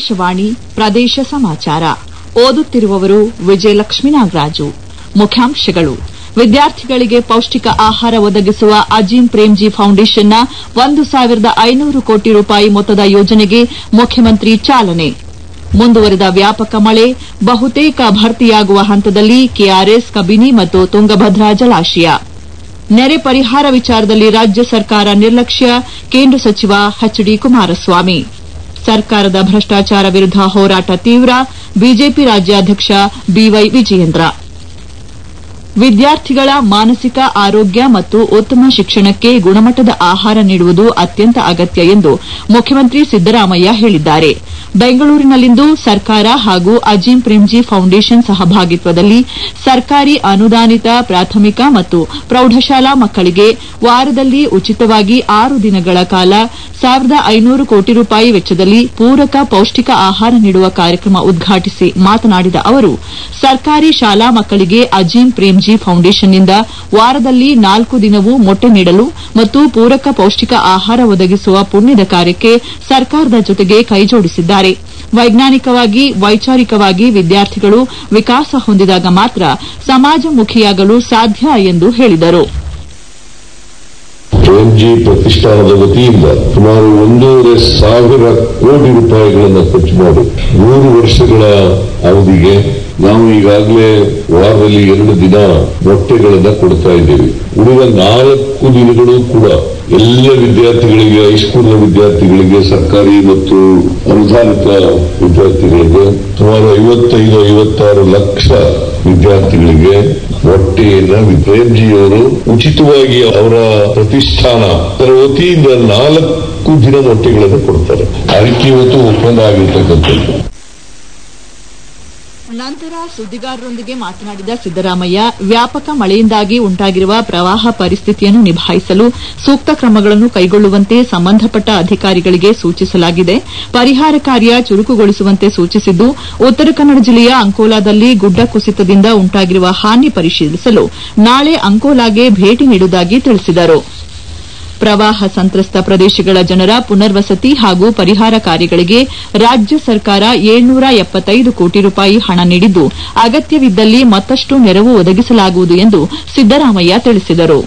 ಆಕಾಶವಾಣಿ ಪ್ರದೇಶ ಸಮಾಚಾರ ಓದುತ್ತಿರುವವರು ವಿಜಯಲಕ್ಷ್ಮೀ ನಾಗರಾಜು ಮುಖ್ಯಾಂಶಗಳು ವಿದ್ಯಾರ್ಥಿಗಳಿಗೆ ಪೌಷ್ಟಿಕ ಆಹಾರ ಒದಗಿಸುವ ಅಜೀಂ ಪ್ರೇಮ್ಜಿ ಫೌಂಡೇಶನ್ನ ಒಂದು ಸಾವಿರದ ಐನೂರು ಕೋಟಿ ರೂಪಾಯಿ ಮೊತ್ತದ ಯೋಜನೆಗೆ ಮುಖ್ಯಮಂತ್ರಿ ಚಾಲನೆ ಮುಂದುವರೆದ ವ್ಯಾಪಕ ಮಳೆ ಬಹುತೇಕ ಭರ್ತಿಯಾಗುವ ಹಂತದಲ್ಲಿ ಕೆಆರ್ಎಸ್ ಕಬಿನಿ ಮತ್ತು ತುಂಗಭದ್ರಾ ಜಲಾಶಯ ನೆರೆ ಪರಿಹಾರ ವಿಚಾರದಲ್ಲಿ ರಾಜ್ಯ ಸರ್ಕಾರ ನಿರ್ಲಕ್ಷ್ಯ ಕೇಂದ್ರ ಸಚಿವ ಎಚ್ ಡಿ ಕುಮಾರಸ್ವಾಮಿ ಸರ್ಕಾರದ ಭ್ರಷ್ಟಾಚಾರ ವಿರುದ್ದ ಹೋರಾಟ ತೀವ್ರ ಬಿಜೆಪಿ ರಾಜ್ಯಾಧ್ಯಕ್ಷ ಬಿವೈ ವಿಜಯೇಂದ್ರ ವಿದ್ಯಾರ್ಥಿಗಳ ಮಾನಸಿಕ ಆರೋಗ್ಯ ಮತ್ತು ಉತ್ತಮ ಶಿಕ್ಷಣಕ್ಕೆ ಗುಣಮಟ್ಟದ ಆಹಾರ ನೀಡುವುದು ಅತ್ಯಂತ ಅಗತ್ಯ ಎಂದು ಮುಖ್ಯಮಂತ್ರಿ ಸಿದ್ದರಾಮಯ್ಯ ಹೇಳಿದ್ದಾರೆ ಬೆಂಗಳೂರಿನಲ್ಲಿಂದು ಸರ್ಕಾರ ಹಾಗೂ ಅಜೀಂ ಪ್ರೇಮ್ಜಿ ಫೌಂಡೇಶನ್ ಸಹಭಾಗಿತ್ವದಲ್ಲಿ ಸರ್ಕಾರಿ ಅನುದಾನಿತ ಪ್ರಾಥಮಿಕ ಮತ್ತು ಪ್ರೌಢಶಾಲಾ ಮಕ್ಕಳಿಗೆ ವಾರದಲ್ಲಿ ಉಚಿತವಾಗಿ ಆರು ದಿನಗಳ ಕಾಲ ಸಾವಿರದ ಐನೂರು ಕೋಟಿ ರೂಪಾಯಿ ವೆಚ್ಚದಲ್ಲಿ ಪೂರಕ ಪೌಷ್ಟಿಕ ಆಹಾರ ನೀಡುವ ಕಾರ್ಯಕ್ರಮ ಉದ್ಘಾಟಿಸಿ ಮಾತನಾಡಿದ ಅವರು ಸರ್ಕಾರಿ ಶಾಲಾ ಮಕ್ಕಳಿಗೆ ಅಜೀಂ ಪ್ರೇಮ್ಜಿ ಫೌಂಡೇಶನ್ನಿಂದ ವಾರದಲ್ಲಿ ನಾಲ್ಕು ದಿನವೂ ಮೊಟ್ಟೆ ನೀಡಲು ಮತ್ತು ಪೂರಕ ಪೌಷ್ಟಿಕ ಆಹಾರ ಒದಗಿಸುವ ಪುಣ್ಯದ ಕಾರ್ಯಕ್ಕೆ ಸರ್ಕಾರದ ಜೊತೆಗೆ ಕೈಜೋಡಿಸಿದ್ದಾರೆ ವೈಜ್ಞಾನಿಕವಾಗಿ ವೈಚಾರಿಕವಾಗಿ ವಿದ್ಯಾರ್ಥಿಗಳು ವಿಕಾಸ ಹೊಂದಿದಾಗ ಮಾತ್ರ ಸಮಾಜಮುಖಿಯಾಗಲು ಸಾಧ್ಯ ಎಂದು ಹೇಳಿದರು ಜಿ ಪ್ರತಿಷ್ಠಾನದ ವತಿಯಿಂದ ಸುಮಾರು ಒಂದೂವರೆ ಸಾವಿರ ಕೋಟಿ ರೂಪಾಯಿಗಳನ್ನು ಖರ್ಚು ಮಾಡಿ ಮೂರು ವರ್ಷಗಳ ಅವಧಿಗೆ ನಾವು ಈಗಾಗಲೇ ವಾರದಲ್ಲಿ ಎರಡು ದಿನ ಮೊಟ್ಟೆಗಳನ್ನ ಕೊಡ್ತಾ ಇದ್ದೇವೆ ಉಳಿದ ನಾಲ್ಕು ದಿನಗಳು ಕೂಡ ಎಲ್ಲ ವಿದ್ಯಾರ್ಥಿಗಳಿಗೆ ಹೈಸ್ಕೂಲ್ನ ವಿದ್ಯಾರ್ಥಿಗಳಿಗೆ ಸರ್ಕಾರಿ ಮತ್ತು ಅನುದಾನಿತ ವಿದ್ಯಾರ್ಥಿಗಳಿಗೆ ಸುಮಾರು ಐವತ್ತೈದು ಐವತ್ತಾರು ಲಕ್ಷ ವಿದ್ಯಾರ್ಥಿಗಳಿಗೆ ಮೊಟ್ಟೆಯನ್ನ ಪ್ರೇಮ್ಜಿಯವರು ಉಚಿತವಾಗಿ ಅವರ ಪ್ರತಿಷ್ಠಾನ ಅದರ ವತಿಯಿಂದ ನಾಲ್ಕು ದಿನ ಮೊಟ್ಟೆಗಳನ್ನು ಕೊಡ್ತಾರೆ ಅದಕ್ಕೆ ಇವತ್ತು ಒಪ್ಪಂದ ಆಗಿರ್ತಕ್ಕಂಥದ್ದು ನಂತರ ಸುದ್ದಿಗಾರರೊಂದಿಗೆ ಮಾತನಾಡಿದ ಸಿದ್ದರಾಮಯ್ಯ ವ್ಯಾಪಕ ಮಳೆಯಿಂದಾಗಿ ಉಂಟಾಗಿರುವ ಪ್ರವಾಹ ಪರಿಸ್ಥಿತಿಯನ್ನು ನಿಭಾಯಿಸಲು ಸೂಕ್ತ ಕ್ರಮಗಳನ್ನು ಕೈಗೊಳ್ಳುವಂತೆ ಸಂಬಂಧಪಟ್ಟ ಅಧಿಕಾರಿಗಳಿಗೆ ಸೂಚಿಸಲಾಗಿದೆ ಪರಿಹಾರ ಕಾರ್ಯ ಚುರುಕುಗೊಳಿಸುವಂತೆ ಸೂಚಿಸಿದ್ದು ಉತ್ತರ ಕನ್ನಡ ಜಿಲ್ಲೆಯ ಅಂಕೋಲಾದಲ್ಲಿ ಗುಡ್ಡ ಕುಸಿತದಿಂದ ಉಂಟಾಗಿರುವ ಹಾನಿ ಪರಿಶೀಲಿಸಲು ನಾಳೆ ಅಂಕೋಲಾಗೆ ಭೇಟಿ ನೀಡುವುದಾಗಿ ತಿಳಿಸಿದರು ಪ್ರವಾಹ ಸಂತ್ರಸ್ತ ಪ್ರದೇಶಗಳ ಜನರ ಪುನರ್ವಸತಿ ಹಾಗೂ ಪರಿಹಾರ ಕಾರ್ಯಗಳಿಗೆ ರಾಜ್ಯ ಸರ್ಕಾರ ಏಳ್ನೂರ ಎಪ್ಪತ್ತೈದು ಕೋಟಿ ರೂಪಾಯಿ ಹಣ ನೀಡಿದ್ದು ಅಗತ್ಯವಿದ್ದಲ್ಲಿ ಮತ್ತಷ್ಟು ನೆರವು ಒದಗಿಸಲಾಗುವುದು ಎಂದು ಸಿದ್ದರಾಮಯ್ಯ ತಿಳಿಸಿದರು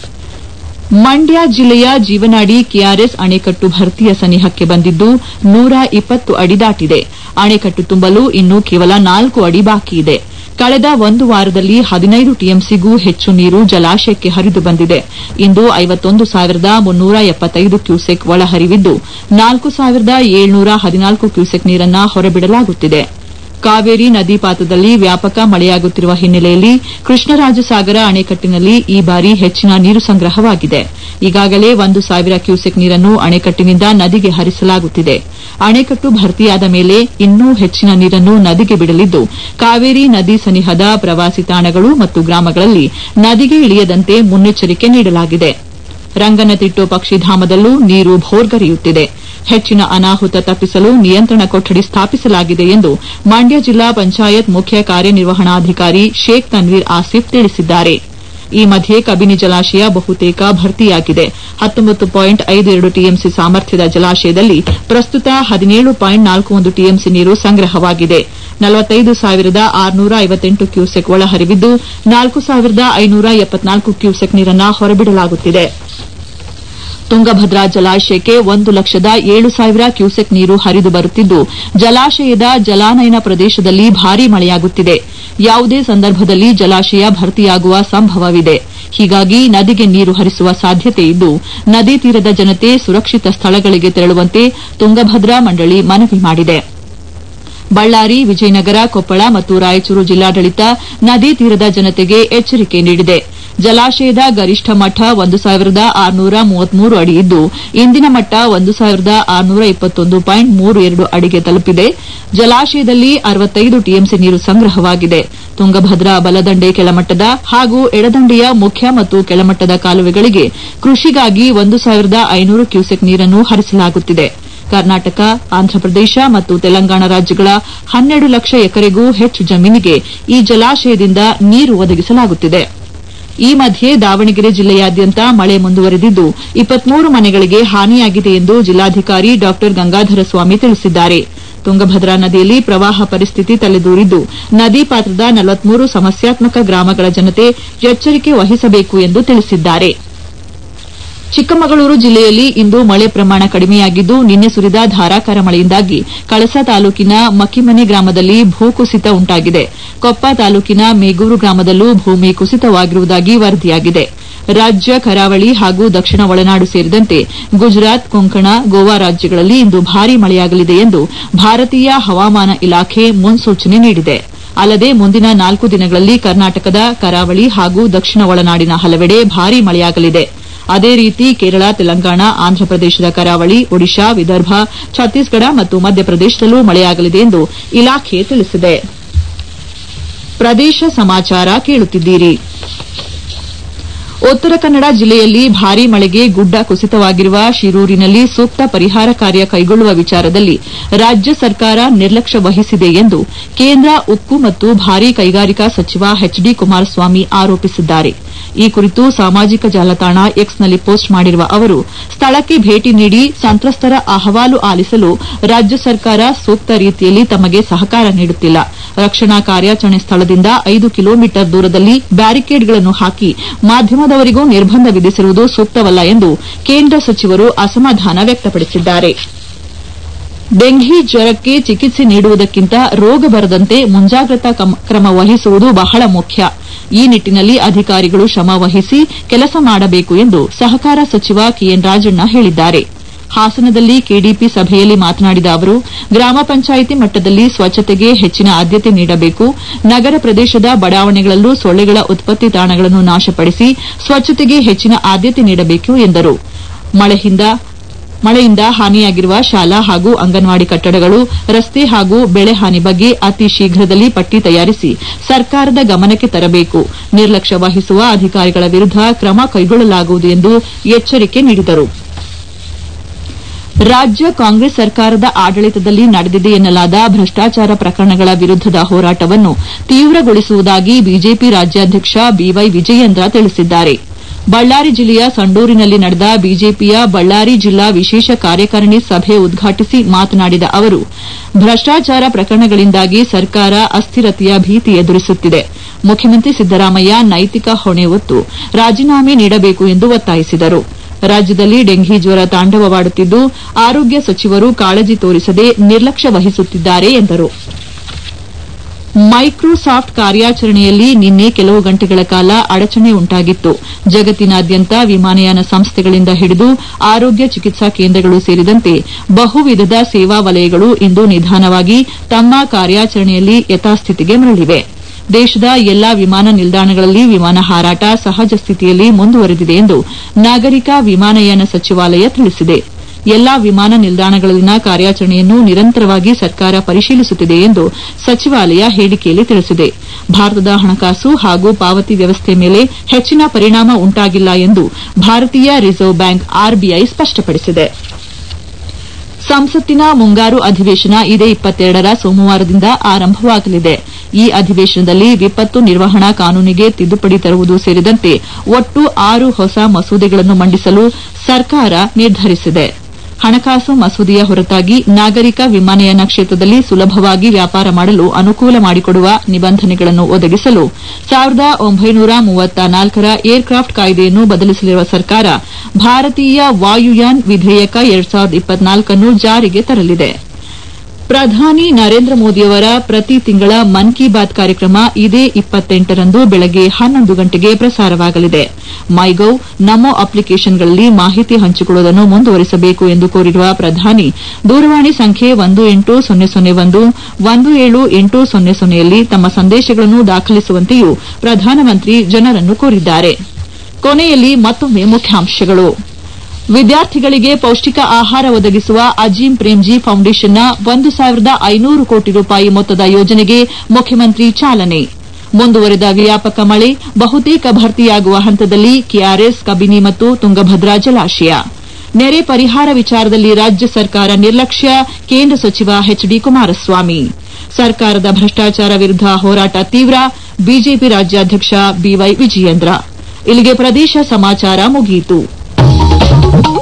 ಮಂಡ್ಯ ಜಿಲ್ಲೆಯ ಜೀವನಾಡಿ ಕೆಆರ್ಎಸ್ ಅಣೆಕಟ್ಟು ಭರ್ತಿಯ ಸನಿಹಕ್ಕೆ ಬಂದಿದ್ದು ನೂರ ಇಪ್ಪತ್ತು ಅಡಿ ದಾಟಿದೆ ಅಣೆಕಟ್ಟು ತುಂಬಲು ಇನ್ನೂ ಕೇವಲ ನಾಲ್ಕು ಅಡಿ ಬಾಕಿ ಇದೆ ಕಳೆದ ಒಂದು ವಾರದಲ್ಲಿ ಹದಿನೈದು ಟಿಎಂಸಿಗೂ ಹೆಚ್ಚು ನೀರು ಜಲಾಶಯಕ್ಕೆ ಹರಿದು ಬಂದಿದೆ ಇಂದು ಐವತ್ತೊಂದು ಸಾವಿರದ ಮುನ್ನೂರ ಎಪ್ಪತ್ತೈದು ಕ್ಯೂಸೆಕ್ ಒಳಹರಿವಿದ್ದು ನಾಲ್ಕು ಸಾವಿರದ ಏಳ್ನೂರ ಹದಿನಾಲ್ಕು ಕ್ಯೂಸೆಕ್ ನೀರನ್ನ ಹೊರಬಿಡಲಾಗುತ್ತಿದೆ ಕಾವೇರಿ ನದಿ ಪಾತ್ರದಲ್ಲಿ ವ್ಯಾಪಕ ಮಳೆಯಾಗುತ್ತಿರುವ ಹಿನ್ನೆಲೆಯಲ್ಲಿ ಕೃಷ್ಣರಾಜಸಾಗರ ಅಣೆಕಟ್ಟಿನಲ್ಲಿ ಈ ಬಾರಿ ಹೆಚ್ಚಿನ ನೀರು ಸಂಗ್ರಹವಾಗಿದೆ ಈಗಾಗಲೇ ಒಂದು ಸಾವಿರ ಕ್ಯೂಸೆಕ್ ನೀರನ್ನು ಅಣೆಕಟ್ಟಿನಿಂದ ನದಿಗೆ ಹರಿಸಲಾಗುತ್ತಿದೆ ಅಣೆಕಟ್ಟು ಭರ್ತಿಯಾದ ಮೇಲೆ ಇನ್ನೂ ಹೆಚ್ಚಿನ ನೀರನ್ನು ನದಿಗೆ ಬಿಡಲಿದ್ದು ಕಾವೇರಿ ನದಿ ಸನಿಹದ ಪ್ರವಾಸಿ ತಾಣಗಳು ಮತ್ತು ಗ್ರಾಮಗಳಲ್ಲಿ ನದಿಗೆ ಇಳಿಯದಂತೆ ಮುನ್ನೆಚ್ಚರಿಕೆ ನೀಡಲಾಗಿದೆ ರಂಗನತಿಟ್ಟು ಪಕ್ಷಿಧಾಮದಲ್ಲೂ ನೀರು ಭೋರ್ಗರೆಯುತ್ತಿದೆ ಹೆಚ್ಚಿನ ಅನಾಹುತ ತಪ್ಪಿಸಲು ನಿಯಂತ್ರಣ ಕೊಠಡಿ ಸ್ಥಾಪಿಸಲಾಗಿದೆ ಎಂದು ಮಂಡ್ಯ ಜಿಲ್ಲಾ ಪಂಚಾಯತ್ ಮುಖ್ಯ ಕಾರ್ಯನಿರ್ವಹಣಾಧಿಕಾರಿ ಶೇಖ್ ತನ್ವೀರ್ ಆಸಿಫ್ ತಿಳಿಸಿದ್ದಾರೆ ಈ ಮಧ್ಯೆ ಕಬಿನಿ ಜಲಾಶಯ ಬಹುತೇಕ ಭರ್ತಿಯಾಗಿದೆ ಹತ್ತೊಂಬತ್ತು ಪಾಯಿಂಟ್ ಐದು ಎರಡು ಟಿಎಂಸಿ ಸಾಮರ್ಥ್ಯದ ಜಲಾಶಯದಲ್ಲಿ ಪ್ರಸ್ತುತ ಹದಿನೇಳು ಪಾಯಿಂಟ್ ನಾಲ್ಕು ಒಂದು ಟಿಎಂಸಿ ನೀರು ಸಂಗ್ರಹವಾಗಿದೆ ನಲವತ್ತೈದು ಸಾವಿರದ ಆರುನೂರ ಐವತ್ತೆಂಟು ಕ್ಯೂಸೆಕ್ ಒಳಹರಿವಿದ್ದು ನಾಲ್ಕು ಸಾವಿರದ ಐನೂರ ಎಪ್ಪತ್ನಾಲ್ಕು ಕ್ಯೂಸೆಕ್ ನೀರನ್ನು ಹೊರಬಿಡಲಾಗುತ್ತಿದೆ ತುಂಗಭದ್ರಾ ಜಲಾಶಯಕ್ಕೆ ಒಂದು ಲಕ್ಷದ ಏಳು ಸಾವಿರ ಕ್ಯೂಸೆಕ್ ನೀರು ಹರಿದು ಬರುತ್ತಿದ್ದು ಜಲಾಶಯದ ಜಲಾನಯನ ಪ್ರದೇಶದಲ್ಲಿ ಭಾರೀ ಮಳೆಯಾಗುತ್ತಿದೆ ಯಾವುದೇ ಸಂದರ್ಭದಲ್ಲಿ ಜಲಾಶಯ ಭರ್ತಿಯಾಗುವ ಸಂಭವವಿದೆ ಹೀಗಾಗಿ ನದಿಗೆ ನೀರು ಹರಿಸುವ ಸಾಧ್ಯತೆ ಇದ್ದು ನದಿ ತೀರದ ಜನತೆ ಸುರಕ್ಷಿತ ಸ್ಥಳಗಳಿಗೆ ತೆರಳುವಂತೆ ತುಂಗಭದ್ರಾ ಮಂಡಳಿ ಮನವಿ ಮಾಡಿದೆ ಬಳ್ಳಾರಿ ವಿಜಯನಗರ ಕೊಪ್ಪಳ ಮತ್ತು ರಾಯಚೂರು ಜಿಲ್ಲಾಡಳಿತ ನದಿ ತೀರದ ಜನತೆಗೆ ಎಚ್ಚರಿಕೆ ನೀಡಿದೆ ಜಲಾಶಯದ ಗರಿಷ್ಠ ಮಟ್ಟ ಒಂದು ಸಾವಿರದ ಆರುನೂರ ಮೂವತ್ಮೂರು ಅಡಿ ಇದ್ದು ಇಂದಿನ ಮಟ್ಟ ಒಂದು ಸಾವಿರದ ಆರುನೂರ ಇಪ್ಪತ್ತೊಂದು ಪಾಯಿಂಟ್ ಮೂರು ಎರಡು ಅಡಿಗೆ ತಲುಪಿದೆ ಜಲಾಶಯದಲ್ಲಿ ಅರವತ್ತೈದು ಟಿಎಂಸಿ ನೀರು ಸಂಗ್ರಹವಾಗಿದೆ ತುಂಗಭದ್ರಾ ಬಲದಂಡೆ ಕೆಳಮಟ್ಟದ ಹಾಗೂ ಎಡದಂಡೆಯ ಮುಖ್ಯ ಮತ್ತು ಕೆಳಮಟ್ಟದ ಕಾಲುವೆಗಳಿಗೆ ಕೃಷಿಗಾಗಿ ಒಂದು ಸಾವಿರದ ಐನೂರು ಕ್ಯೂಸೆಕ್ ನೀರನ್ನು ಹರಿಸಲಾಗುತ್ತಿದೆ ಕರ್ನಾಟಕ ಆಂಧ್ರಪ್ರದೇಶ ಮತ್ತು ತೆಲಂಗಾಣ ರಾಜ್ಯಗಳ ಹನ್ನೆರಡು ಲಕ್ಷ ಎಕರೆಗೂ ಹೆಚ್ಚು ಜಮೀನಿಗೆ ಈ ಜಲಾಶಯದಿಂದ ನೀರು ಒದಗಿಸಲಾಗುತ್ತಿದೆ ಈ ಮಧ್ಯೆ ದಾವಣಗೆರೆ ಜಿಲ್ಲೆಯಾದ್ಯಂತ ಮಳೆ ಮುಂದುವರೆದಿದ್ದು ಇಪ್ಪತ್ಮೂರು ಮನೆಗಳಿಗೆ ಹಾನಿಯಾಗಿದೆ ಎಂದು ಜಿಲ್ಲಾಧಿಕಾರಿ ಡಾ ಗಂಗಾಧರ ಸ್ವಾಮಿ ತಿಳಿಸಿದ್ದಾರೆ ತುಂಗಭದ್ರಾ ನದಿಯಲ್ಲಿ ಪ್ರವಾಹ ಪರಿಸ್ಥಿತಿ ತಲೆದೂರಿದ್ದು ನದಿ ಪಾತ್ರದ ನಲವತ್ಮೂರು ಸಮಸ್ಯಾತ್ಮಕ ಗ್ರಾಮಗಳ ಜನತೆ ಎಚ್ಚರಿಕೆ ವಹಿಸಬೇಕು ಎಂದು ತಿಳಿಸಿದ್ದಾರೆ ಚಿಕ್ಕಮಗಳೂರು ಜಿಲ್ಲೆಯಲ್ಲಿ ಇಂದು ಮಳೆ ಪ್ರಮಾಣ ಕಡಿಮೆಯಾಗಿದ್ದು ನಿನ್ನೆ ಸುರಿದ ಧಾರಾಕಾರ ಮಳೆಯಿಂದಾಗಿ ಕಳಸಾ ತಾಲೂಕಿನ ಮಕ್ಕಿಮನಿ ಗ್ರಾಮದಲ್ಲಿ ಭೂಕುಸಿತ ಉಂಟಾಗಿದೆ ಕೊಪ್ಪ ತಾಲೂಕಿನ ಮೇಗೂರು ಗ್ರಾಮದಲ್ಲೂ ಭೂಮಿ ಕುಸಿತವಾಗಿರುವುದಾಗಿ ವರದಿಯಾಗಿದೆ ರಾಜ್ಯ ಕರಾವಳಿ ಹಾಗೂ ದಕ್ಷಿಣ ಒಳನಾಡು ಸೇರಿದಂತೆ ಗುಜರಾತ್ ಕೊಂಕಣ ಗೋವಾ ರಾಜ್ಯಗಳಲ್ಲಿ ಇಂದು ಭಾರೀ ಮಳೆಯಾಗಲಿದೆ ಎಂದು ಭಾರತೀಯ ಹವಾಮಾನ ಇಲಾಖೆ ಮುನ್ಸೂಚನೆ ನೀಡಿದೆ ಅಲ್ಲದೆ ಮುಂದಿನ ನಾಲ್ಕು ದಿನಗಳಲ್ಲಿ ಕರ್ನಾಟಕದ ಕರಾವಳಿ ಹಾಗೂ ದಕ್ಷಿಣ ಒಳನಾಡಿನ ಹಲವೆಡೆ ಭಾರೀ ಮಳೆಯಾಗಲಿದೆ ಅದೇ ರೀತಿ ಕೇರಳ ತೆಲಂಗಾಣ ಆಂಧ್ರಪ್ರದೇಶದ ಕರಾವಳಿ ಒಡಿಶಾ ವಿದರ್ಭ ಛತ್ತೀಸ್ಗಢ ಮತ್ತು ಮಧ್ಯಪ್ರದೇಶದಲ್ಲೂ ಮಳೆಯಾಗಲಿದೆ ಎಂದು ಇಲಾಖೆ ತಿಳಿಸಿದೆ ಪ್ರದೇಶ ಸಮಾಚಾರ ಕೇಳುತ್ತಿದ್ದೀರಿ ಉತ್ತರ ಕನ್ನಡ ಜಿಲ್ಲೆಯಲ್ಲಿ ಭಾರೀ ಮಳೆಗೆ ಗುಡ್ಡ ಕುಸಿತವಾಗಿರುವ ಶಿರೂರಿನಲ್ಲಿ ಸೂಕ್ತ ಪರಿಹಾರ ಕಾರ್ಯ ಕೈಗೊಳ್ಳುವ ವಿಚಾರದಲ್ಲಿ ರಾಜ್ಯ ಸರ್ಕಾರ ನಿರ್ಲಕ್ಷ್ಯ ವಹಿಸಿದೆ ಎಂದು ಕೇಂದ್ರ ಉಕ್ಕು ಮತ್ತು ಭಾರೀ ಕೈಗಾರಿಕಾ ಸಚಿವ ಎಚ್ ಡಿ ಕುಮಾರಸ್ವಾಮಿ ಆರೋಪಿಸಿದ್ದಾರೆ ಈ ಕುರಿತು ಸಾಮಾಜಿಕ ಜಾಲತಾಣ ಎಕ್ಸ್ನಲ್ಲಿ ಪೋಸ್ಟ್ ಮಾಡಿರುವ ಅವರು ಸ್ಥಳಕ್ಕೆ ಭೇಟಿ ನೀಡಿ ಸಂತ್ರಸ್ತರ ಅಹವಾಲು ಆಲಿಸಲು ರಾಜ್ಯ ಸರ್ಕಾರ ಸೂಕ್ತ ರೀತಿಯಲ್ಲಿ ತಮಗೆ ಸಹಕಾರ ನೀಡುತ್ತಿಲ್ಲ ರಕ್ಷಣಾ ಕಾರ್ಯಾಚರಣೆ ಸ್ಥಳದಿಂದ ಐದು ಕಿಲೋಮೀಟರ್ ದೂರದಲ್ಲಿ ಬ್ಯಾರಿಕೇಡ್ಗಳನ್ನು ಹಾಕಿ ಮಾಧ್ಯಮದವರಿಗೂ ನಿರ್ಬಂಧ ವಿಧಿಸಿರುವುದು ಸೂಕ್ತವಲ್ಲ ಎಂದು ಕೇಂದ್ರ ಸಚಿವರು ಅಸಮಾಧಾನ ವ್ಯಕ್ತಪಡಿಸಿದ್ದಾರೆ ಡೆಂಘಿ ಜ್ವರಕ್ಕೆ ಚಿಕಿತ್ಸೆ ನೀಡುವುದಕ್ಕಿಂತ ರೋಗ ಬರದಂತೆ ಮುಂಜಾಗ್ರತಾ ಕ್ರಮ ವಹಿಸುವುದು ಬಹಳ ಮುಖ್ಯ ಈ ನಿಟ್ಟಿನಲ್ಲಿ ಅಧಿಕಾರಿಗಳು ಶ್ರಮ ವಹಿಸಿ ಕೆಲಸ ಮಾಡಬೇಕು ಎಂದು ಸಹಕಾರ ಸಚಿವ ಕೆಎನ್ ರಾಜಣ್ಣ ಹೇಳಿದ್ದಾರೆ ಹಾಸನದಲ್ಲಿ ಕೆಡಿಪಿ ಸಭೆಯಲ್ಲಿ ಮಾತನಾಡಿದ ಅವರು ಗ್ರಾಮ ಪಂಚಾಯಿತಿ ಮಟ್ಟದಲ್ಲಿ ಸ್ವಚ್ಛತೆಗೆ ಹೆಚ್ಚಿನ ಆದ್ಯತೆ ನೀಡಬೇಕು ನಗರ ಪ್ರದೇಶದ ಬಡಾವಣೆಗಳಲ್ಲೂ ಸೊಳ್ಳೆಗಳ ಉತ್ಪತ್ತಿ ತಾಣಗಳನ್ನು ನಾಶಪಡಿಸಿ ಸ್ವಚ್ಛತೆಗೆ ಹೆಚ್ಚಿನ ಆದ್ಯತೆ ನೀಡಬೇಕು ಎಂದರು ಮಳೆಯಿಂದ ಹಾನಿಯಾಗಿರುವ ಶಾಲಾ ಹಾಗೂ ಅಂಗನವಾಡಿ ಕಟ್ಟಡಗಳು ರಸ್ತೆ ಹಾಗೂ ಬೆಳೆ ಹಾನಿ ಬಗ್ಗೆ ಅತಿ ಶೀಘ್ರದಲ್ಲಿ ಪಟ್ಟಿ ತಯಾರಿಸಿ ಸರ್ಕಾರದ ಗಮನಕ್ಕೆ ತರಬೇಕು ನಿರ್ಲಕ್ಷ್ಯ ವಹಿಸುವ ಅಧಿಕಾರಿಗಳ ವಿರುದ್ದ ಕ್ರಮ ಕೈಗೊಳ್ಳಲಾಗುವುದು ಎಂದು ಎಚ್ಚರಿಕೆ ನೀಡಿದರು ರಾಜ್ಯ ಕಾಂಗ್ರೆಸ್ ಸರ್ಕಾರದ ಆಡಳಿತದಲ್ಲಿ ನಡೆದಿದೆ ಎನ್ನಲಾದ ಭ್ರಷ್ಟಾಚಾರ ಪ್ರಕರಣಗಳ ವಿರುದ್ದದ ಹೋರಾಟವನ್ನು ತೀವ್ರಗೊಳಿಸುವುದಾಗಿ ಬಿಜೆಪಿ ರಾಜ್ಯಾಧ್ಯಕ್ಷ ಬಿವೈ ವಿಜಯೇಂದ್ರ ತಿಳಿಸಿದ್ದಾರೆ ಬಳ್ಳಾರಿ ಜಿಲ್ಲೆಯ ಸಂಡೂರಿನಲ್ಲಿ ನಡೆದ ಬಿಜೆಪಿಯ ಬಳ್ಳಾರಿ ಜಿಲ್ಲಾ ವಿಶೇಷ ಕಾರ್ಯಕಾರಿಣಿ ಸಭೆ ಉದ್ಘಾಟಿಸಿ ಮಾತನಾಡಿದ ಅವರು ಭ್ರಷ್ಟಾಚಾರ ಪ್ರಕರಣಗಳಿಂದಾಗಿ ಸರ್ಕಾರ ಅಸ್ಥಿರತೆಯ ಭೀತಿ ಎದುರಿಸುತ್ತಿದೆ ಮುಖ್ಯಮಂತ್ರಿ ಸಿದ್ದರಾಮಯ್ಯ ನೈತಿಕ ಹೊಣೆ ಹೊತ್ತು ರಾಜೀನಾಮೆ ನೀಡಬೇಕು ಎಂದು ಒತ್ತಾಯಿಸಿದರು ರಾಜ್ಯದಲ್ಲಿ ಡೆಂಘಿ ಜ್ವರ ತಾಂಡವವಾಡುತ್ತಿದ್ದು ಆರೋಗ್ಯ ಸಚಿವರು ಕಾಳಜಿ ತೋರಿಸದೆ ನಿರ್ಲಕ್ಷ್ಯ ವಹಿಸುತ್ತಿದ್ದಾರೆ ಎಂದರು ಮೈಕ್ರೋಸಾಫ್ಟ್ ಕಾರ್ಯಾಚರಣೆಯಲ್ಲಿ ನಿನ್ನೆ ಕೆಲವು ಗಂಟೆಗಳ ಕಾಲ ಅಡಚಣೆ ಉಂಟಾಗಿತ್ತು ಜಗತ್ತಿನಾದ್ಯಂತ ವಿಮಾನಯಾನ ಸಂಸ್ಥೆಗಳಿಂದ ಹಿಡಿದು ಆರೋಗ್ಯ ಚಿಕಿತ್ಸಾ ಕೇಂದ್ರಗಳು ಸೇರಿದಂತೆ ಬಹುವಿಧದ ಸೇವಾ ವಲಯಗಳು ಇಂದು ನಿಧಾನವಾಗಿ ತಮ್ಮ ಕಾರ್ಯಾಚರಣೆಯಲ್ಲಿ ಯಥಾಸ್ಥಿತಿಗೆ ಮರಳಿವೆ ದೇಶದ ಎಲ್ಲಾ ವಿಮಾನ ನಿಲ್ದಾಣಗಳಲ್ಲಿ ವಿಮಾನ ಹಾರಾಟ ಸಹಜ ಸ್ಥಿತಿಯಲ್ಲಿ ಮುಂದುವರೆದಿದೆ ಎಂದು ನಾಗರಿಕ ವಿಮಾನಯಾನ ಸಚಿವಾಲಯ ತಿಳಿಸಿದೆ ಎಲ್ಲಾ ವಿಮಾನ ನಿಲ್ದಾಣಗಳಲ್ಲಿನ ಕಾರ್ಯಾಚರಣೆಯನ್ನು ನಿರಂತರವಾಗಿ ಸರ್ಕಾರ ಪರಿಶೀಲಿಸುತ್ತಿದೆ ಎಂದು ಸಚಿವಾಲಯ ಹೇಳಿಕೆಯಲ್ಲಿ ತಿಳಿಸಿದೆ ಭಾರತದ ಹಣಕಾಸು ಹಾಗೂ ಪಾವತಿ ವ್ಯವಸ್ಥೆ ಮೇಲೆ ಹೆಚ್ಚಿನ ಪರಿಣಾಮ ಉಂಟಾಗಿಲ್ಲ ಎಂದು ಭಾರತೀಯ ರಿಸರ್ವ್ ಬ್ಯಾಂಕ್ ಆರ್ಬಿಐ ಸ್ಪಷ್ಟಪಡಿಸಿದೆ ಸಂಸತ್ತಿನ ಮುಂಗಾರು ಅಧಿವೇಶನ ಇದೇ ಇಪ್ಪತ್ತೆರಡರ ಸೋಮವಾರದಿಂದ ಆರಂಭವಾಗಲಿದೆ ಈ ಅಧಿವೇಶನದಲ್ಲಿ ವಿಪತ್ತು ನಿರ್ವಹಣಾ ಕಾನೂನಿಗೆ ತಿದ್ದುಪಡಿ ತರುವುದು ಸೇರಿದಂತೆ ಒಟ್ಟು ಆರು ಹೊಸ ಮಸೂದೆಗಳನ್ನು ಮಂಡಿಸಲು ಸರ್ಕಾರ ನಿರ್ಧರಿಸಿದೆ ಹಣಕಾಸು ಮಸೂದೆಯ ಹೊರತಾಗಿ ನಾಗರಿಕ ವಿಮಾನಯಾನ ಕ್ಷೇತ್ರದಲ್ಲಿ ಸುಲಭವಾಗಿ ವ್ಯಾಪಾರ ಮಾಡಲು ಅನುಕೂಲ ಮಾಡಿಕೊಡುವ ನಿಬಂಧನೆಗಳನ್ನು ಒದಗಿಸಲು ಸಾವಿರದ ಒಂಬೈನೂರ ಮೂವತ್ತ ನಾಲ್ಕರ ಏರ್ಕ್ರಾಫ್ಟ್ ಕಾಯ್ದೆಯನ್ನು ಬದಲಿಸಲಿರುವ ಸರ್ಕಾರ ಭಾರತೀಯ ವಾಯುಯಾನ್ ವಿಧೇಯಕ ಎರಡ್ ಸಾವಿರದ ಇಪ್ಪತ್ನಾಲ್ಕನ್ನು ಜಾರಿಗೆ ತರಲಿದೆ ಪ್ರಧಾನಿ ನರೇಂದ್ರ ಮೋದಿಯವರ ಪ್ರತಿ ತಿಂಗಳ ಮನ್ ಕಿ ಬಾತ್ ಕಾರ್ಯಕ್ರಮ ಇದೇ ಇಪ್ಪತ್ತೆಂಟರಂದು ಬೆಳಗ್ಗೆ ಹನ್ನೊಂದು ಗಂಟೆಗೆ ಪ್ರಸಾರವಾಗಲಿದೆ ಮೈಗೌ ನಮೋ ಅಪ್ಲಿಕೇಷನ್ಗಳಲ್ಲಿ ಮಾಹಿತಿ ಹಂಚಿಕೊಳ್ಳುವುದನ್ನು ಮುಂದುವರಿಸಬೇಕು ಎಂದು ಕೋರಿರುವ ಪ್ರಧಾನಿ ದೂರವಾಣಿ ಸಂಖ್ಯೆ ಒಂದು ಎಂಟು ಸೊನ್ನೆ ಸೊನ್ನೆ ಒಂದು ಒಂದು ಏಳು ಎಂಟು ಸೊನ್ನೆ ಸೊನ್ನೆಯಲ್ಲಿ ತಮ್ಮ ಸಂದೇಶಗಳನ್ನು ದಾಖಲಿಸುವಂತೆಯೂ ಪ್ರಧಾನಮಂತ್ರಿ ಜನರನ್ನು ಕೋರಿದ್ದಾರೆ ಕೊನೆಯಲ್ಲಿ ಮತ್ತೊಮ್ಮೆ ಮುಖ್ಯಾಂಶಗಳು ವಿದ್ಯಾರ್ಥಿಗಳಿಗೆ ಪೌಷ್ಟಿಕ ಆಹಾರ ಒದಗಿಸುವ ಅಜೀಂ ಪ್ರೇಮ್ಜಿ ಫೌಂಡೇಶನ್ನ ಒಂದು ಸಾವಿರದ ಐನೂರು ಕೋಟಿ ರೂಪಾಯಿ ಮೊತ್ತದ ಯೋಜನೆಗೆ ಮುಖ್ಯಮಂತ್ರಿ ಚಾಲನೆ ಮುಂದುವರೆದ ವ್ಯಾಪಕ ಮಳೆ ಬಹುತೇಕ ಭರ್ತಿಯಾಗುವ ಹಂತದಲ್ಲಿ ಕೆಆರ್ಎಸ್ ಕಬಿನಿ ಮತ್ತು ತುಂಗಭದ್ರಾ ಜಲಾಶಯ ನೆರೆ ಪರಿಹಾರ ವಿಚಾರದಲ್ಲಿ ರಾಜ್ಯ ಸರ್ಕಾರ ನಿರ್ಲಕ್ಷ್ಯ ಕೇಂದ್ರ ಸಚಿವ ಎಚ್ ಡಿ ಕುಮಾರಸ್ವಾಮಿ ಸರ್ಕಾರದ ಭ್ರಷ್ಟಾಚಾರ ವಿರುದ್ದ ಹೋರಾಟ ತೀವ್ರ ಬಿಜೆಪಿ ರಾಜ್ಯಾಧ್ಯಕ್ಷ ಬಿವೈ ವಿಜಯೇಂದ್ರ ಇಲ್ಲಿಗೆ ಪ್ರದೇಶ ಸಮಾಚಾರ ಮುಗಿಯಿತು